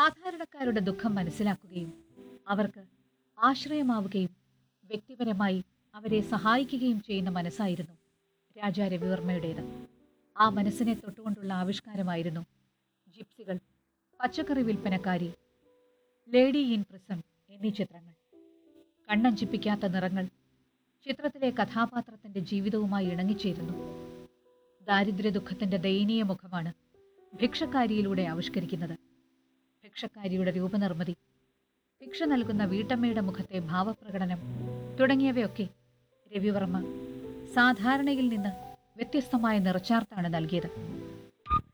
സാധാരണക്കാരുടെ ദുഃഖം മനസ്സിലാക്കുകയും അവർക്ക് ആശ്രയമാവുകയും വ്യക്തിപരമായി അവരെ സഹായിക്കുകയും ചെയ്യുന്ന മനസ്സായിരുന്നു രാജാ രവിവർമ്മയുടേത് ആ മനസ്സിനെ തൊട്ടുകൊണ്ടുള്ള ആവിഷ്കാരമായിരുന്നു ജിപ്സികൾ പച്ചക്കറി വിൽപ്പനക്കാരി ലേഡി ഇൻ പ്രിസൺ എന്നീ ചിത്രങ്ങൾ കണ്ണഞ്ചിപ്പിക്കാത്ത നിറങ്ങൾ ചിത്രത്തിലെ കഥാപാത്രത്തിന്റെ ജീവിതവുമായി ഇണങ്ങിച്ചേരുന്നു ദാരിദ്ര്യ ദുഃഖത്തിന്റെ ദയനീയ മുഖമാണ് ഭിക്ഷക്കാരിയിലൂടെ ആവിഷ്കരിക്കുന്നത് ഭിക്ഷക്കാരിയുടെ രൂപനിർമ്മിതി ഭിക്ഷ നൽകുന്ന വീട്ടമ്മയുടെ മുഖത്തെ ഭാവപ്രകടനം തുടങ്ങിയവയൊക്കെ രവിവർമ്മ സാധാരണയിൽ നിന്ന് വ്യത്യസ്തമായ നിറച്ചാർത്താണ് നൽകിയത്